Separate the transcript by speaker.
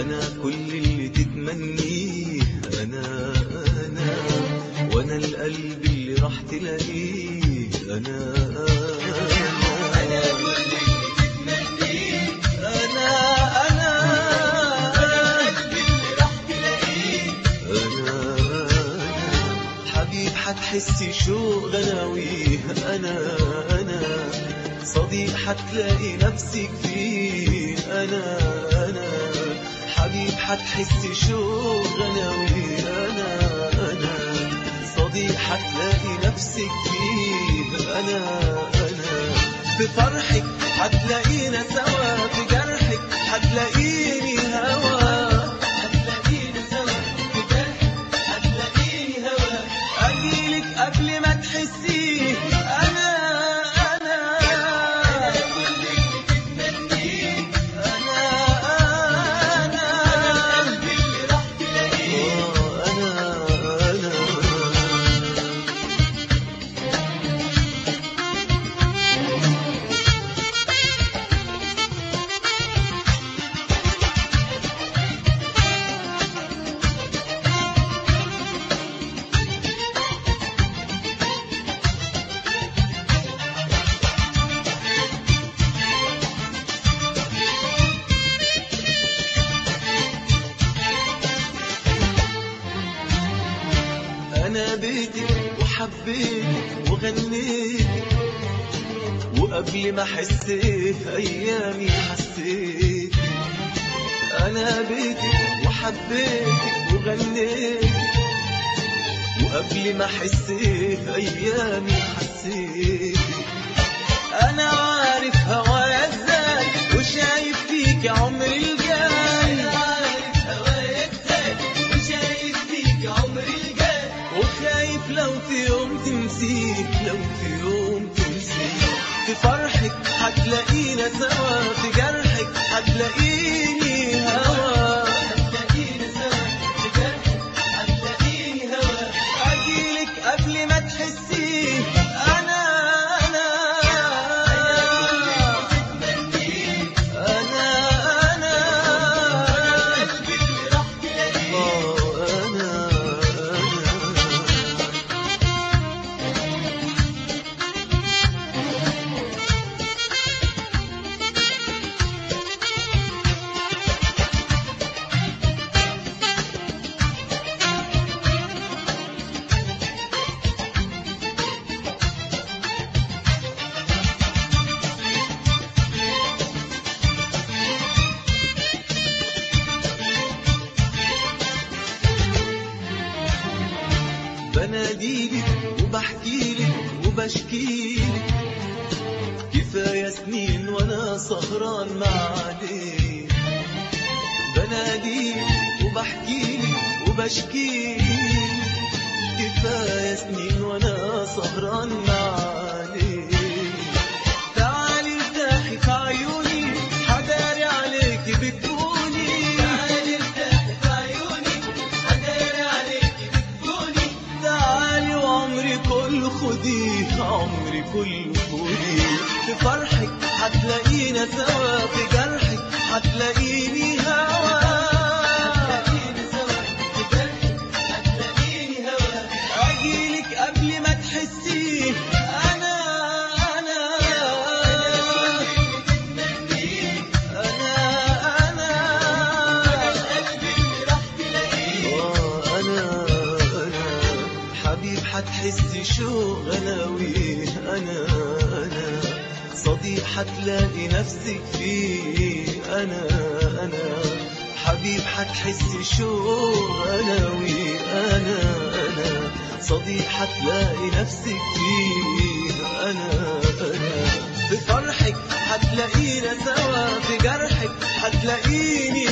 Speaker 1: أنا كل اللي تتمنيه أنا أنا وأنا القلب اللي راح تلاقيه أنا أنا كل اللي تتمنيه أنا أنا القلب اللي راح تلاقيه أنا حبيب حتحسي شوق غناويه أنا أنا صديق حتلاقي نفسك فيه أنا أنا حبيب حتحسي شوق غناويه أنا أنا صديق حتلاقي نفسك فيه أنا أنا في فرحك حتلاقينا سوا في جرحك حتلاقيني هوا حتلاقينا سوا في جرحك حتلاقيني هوا أجيلك قبل ما تحسيه أنا أنا كل اللي تتمنيه أنا أنا القلب اللي راح تلاقيه أنا أنا أنا بيتك وحبيتك وغنيتك وقبل ما أحس في أيامي حسيت أنا بيتك وحبيتك وغنيتك وقبل ما أحس في أيامي حسيت أنا عارف هوايا إزاي وشايف فيك عمري الجاي أنا عارف هوايا إزاي وشايف فيك عمري الجاي وخايف لو في يوم تنسيك لو في يوم تنسيك في فرحك هتلاقينا سوا في جرحك هتلاقيني هوا هتلاقينا سوا في جرحك هتلاقيني هوا أجيلك قبل ما تحسيه أنا أنا أنا أنا قلبي اللي راح تلاقيه أنا أنا بناديلك وبحكيلك وبشكيلك كفاية سنين وانا سهران معاك بناديلك وبحكيلك وبشكيلك كفاية سنين وانا سهران معاك تعالي ارتاحي في عيوني حداري عليكي بتكوني تعالي ارتاحي في عيوني حداري عليكي بتكوني تعالي وعمري كله خديه عمري كله خديه في فرحك هتلاقينا سوا في جرحك هتلاقيني هوا هتلاقيني سوا في جرحك هتلاقيني هوا اجيلك قبل ما تحسيه انا انا انا انا قلبي اللي راح تلاقيه انا انا حبيب حتحسي شوق غلاويه انا انا صديق حتلاقي نفسك فيه انا انا حبيب حتحسي شوق غلاويه انا انا صديق حتلاقي نفسك فيه انا انا في فرحك حتلاقينا سوا في جرحك حتلاقيني